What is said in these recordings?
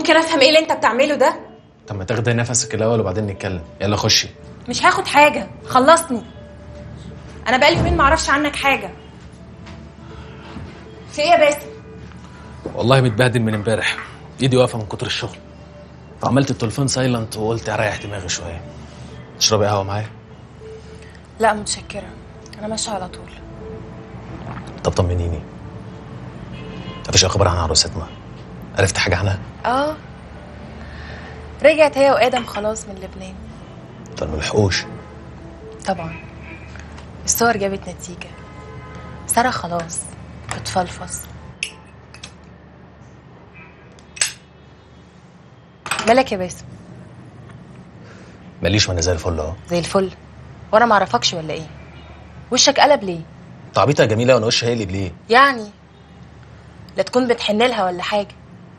ممكن افهم ايه اللي انت بتعمله ده طب ما تاخدي نفسك الاول وبعدين نتكلم يلا خشي مش هاخد حاجه خلصني انا بقالي يومين معرفش عنك حاجه في ايه يا باسم والله متبهدل من امبارح ايدي واقفه من كتر الشغل فعملت التليفون سايلنت وقلت اريح دماغي شويه تشربي قهوه معايا لا متشكره انا ماشيه على طول طب طمنيني مفيش اخبار عن عروستنا عرفت حاجه عنها اه رجعت هي وادم خلاص من لبنان طب ملحقوش طبعا الصور جابت نتيجه ساره خلاص بتفلفص مالك يا باسم ماليش وانا زي الفل اهو زي الفل وانا معرفكش ولا ايه وشك قلب ليه تعبيطه يا جميله وانا وشي هيقلب ليه يعني لا تكون بتحن لها ولا حاجه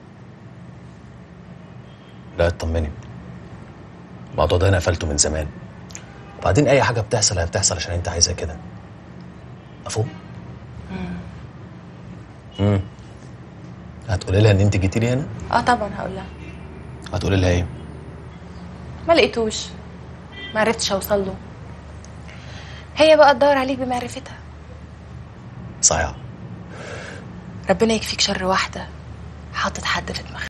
لا اطمني الموضوع ده انا قفلته من زمان وبعدين اي حاجه بتحصل هي بتحصل عشان انت عايزها كده مفهوم امم هتقولي لها ان انت جيتي لي هنا اه طبعا هقول لها هتقولي لها ايه ما لقيتوش ما عرفتش اوصل له هي بقى تدور عليك بمعرفتها صحيح ربنا يكفيك شر واحده حاطط حد في دماغها